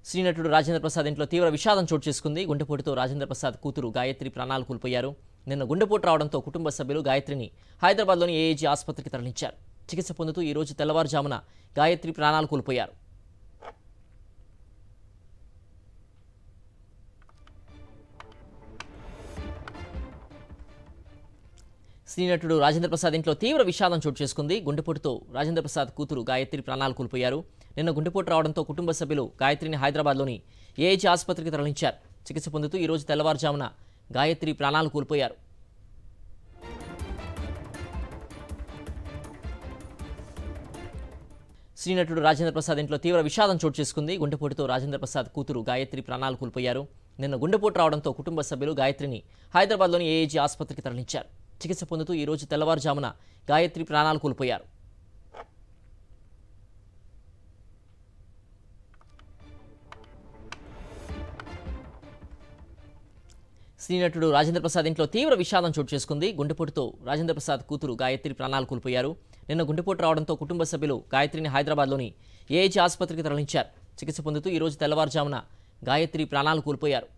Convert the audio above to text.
శ్రీనటుడు రాజేంద్ర ప్రసాద్ ఇంట్లో తీవ్ర విషాదం చోటు చేసుకుంది గుండెపోటుతో రాజేంద్ర ప్రసాద్ కూతురు గాయత్రి ప్రాణాలు కోల్పోయారు నిన్న గుండెపోటు రావడంతో కుటుంబ సభ్యులు గాయత్రిని హైదరాబాద్లోని ఏఏజీ ఆసుపత్రికి తరలించారు చికిత్స పొందుతూ ఈ రోజు తెల్లవారుజామున గాయత్రి ప్రాణాలు కోల్పోయారు శ్రీనటుడు రాజేంద్ర ప్రసాద్ ఇంట్లో తీవ్ర విషాదం చోటు చేసుకుంది గుండెపోటుతో రాజేంద్ర ప్రసాద్ కూతురు గాయత్రి ప్రాణాలు కోల్పోయారు నిన్న గుండెపోటు రావడంతో కుటుంబ సభ్యులు గాయత్రిని హైదరాబాద్లోని ఏహెచ్ ఆసుపత్రికి తరలించారు చికిత్స పొందుతూ ఈ రోజు తెల్లవారుజామున గాయత్రి ప్రాణాలు కోల్పోయారు శ్రీనటుడు రాజేంద్ర ప్రసాద్ ఇంట్లో తీవ్ర విషాదం చోటు చేసుకుంది గుండెపోటుతో రాజేంద్ర ప్రసాద్ కూతురు గాయత్రి ప్రాణాలు కోల్పోయారు నిన్న గుండెపోటు రావడంతో కుటుంబ సభ్యులు గాయత్రిని హైదరాబాద్లోని ఏఏజీ ఆసుపత్రికి తరలించారు చికిత్స పొందుతూ ఈ రోజు తెల్లవారుజామున గాయత్రి ప్రాణాలు కోల్పోయారు శ్రీనటుడు రాజేంద్ర ప్రసాద్ ఇంట్లో తీవ్ర విషాదం చోటు చేసుకుంది గుండెపోటుతో రాజేంద్ర ప్రసాద్ కూతురు గాయత్రి ప్రాణాలు కోల్పోయారు నిన్న గుండెపోటు రావడంతో కుటుంబ సభ్యులు గాయత్రిని హైదరాబాద్లోని ఏహెచ్ ఆసుపత్రికి తరలించారు చికిత్స పొందుతూ ఈ రోజు తెల్లవారుజామున గాయత్రి ప్రాణాలు కోల్పోయారు